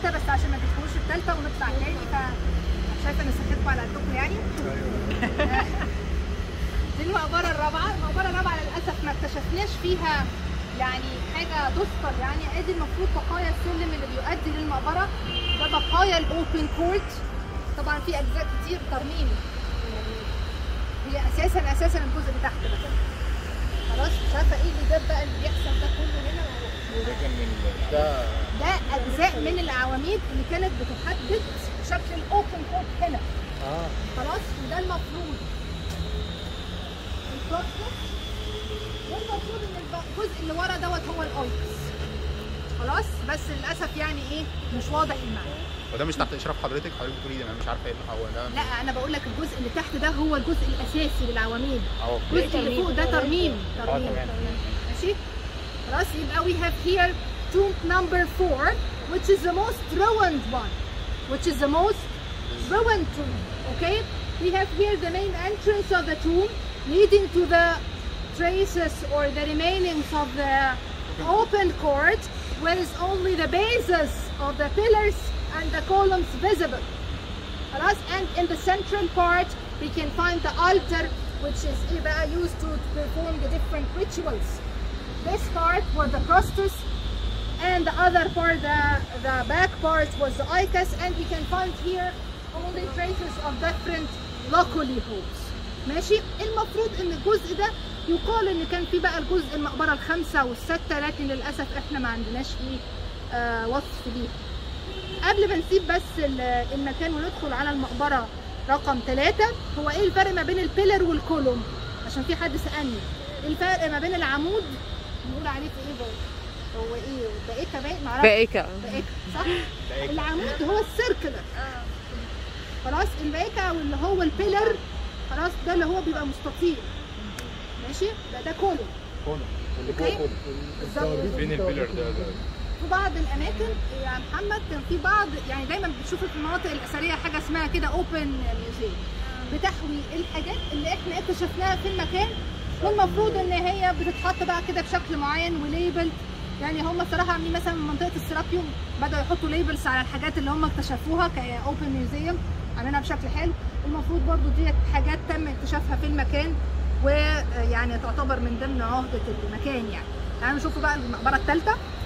الثالثه بس عشان ما تدخلوش الثالثه ونطلع تاني ف شايفه ان صحتكم على قدكم يعني دي المقبره الرابعه المقبره الرابعه للاسف ما اكتشفناش فيها يعني حاجه تذكر يعني ادي المفروض بقايا السلم اللي بيؤدي للمقبره ده بقايا الاوبن كورت طبعا في اجزاء كتير ترميم يعني هي اساسا اساسا الجزء اللي تحت ده خلاص مش عارفه ايه اللي ده بقى اللي بيحصل ده كله هنا وده كان من ده ده اجزاء من العواميد اللي كانت بتحدد شكل الاوبن كورت هنا اه خلاص وده المفروض البروكتس والمفروض ان الب- الجزء اللي ورا دوت هو الايكس خلاص بس للاسف يعني ايه مش واضح المعنى وده مش تحت اشراف حضرتك حضرتك بتقولي ده انا مش عارفه ايه اللي هو ده لا انا بقول لك الجزء اللي تحت ده هو الجزء الاساسي للعواميد اهو الجزء اللي فوق ده ترميم اه ترميم تمام ماشي خلاص يبقى we have here tomb number four which is the most ruined one which is the most ruined tomb okay we have here the main entrance of the tomb leading to the traces or the remainings of the open court where is only the bases of the pillars and the columns visible خلاص and in the central part we can find the altar which is إيه بقى used to perform the different rituals this part was the prostus and the other part the, the back part was the icus and we can find here only traces of different locally holes ماشي المفروض ان الجزء ده يقال ان كان في بقى الجزء المقبره الخامسه والسادسه لكن للاسف احنا ما عندناش فيه آه وصف ليه قبل ما نسيب بس ال- المكان وندخل على المقبره رقم ثلاثة هو ايه الفرق ما بين البيلر والكولوم عشان في حد سالني إيه الفرق ما بين العمود بنقول عليه في ايه برضه هو ايه بقيكه باين معرفش بائكة بقيكه صح العمود هو السيركلر خلاص البقيكه واللي هو البيلر خلاص ده اللي هو بيبقى مستطيل ماشي ده ده كولوم كونه واللي أوكي. فوق كونه بالظبط فين البيلر ده ده في بعض الاماكن يا محمد كان في بعض يعني دايما بتشوف في المناطق الاثريه حاجه اسمها كده اوبن ميوزيوم بتحوي الحاجات اللي احنا اكتشفناها في المكان والمفروض ان هي بتتحط بقى كده بشكل معين وليبل يعني هم صراحه عاملين مثلا من منطقه السيرابيوم بداوا يحطوا ليبلز على الحاجات اللي هم اكتشفوها كاوبن ميوزيوم عاملينها بشكل حلو المفروض برضو ديت حاجات تم اكتشافها في المكان ويعني تعتبر من ضمن عهده المكان يعني تعالوا نشوف بقى المقبره الثالثه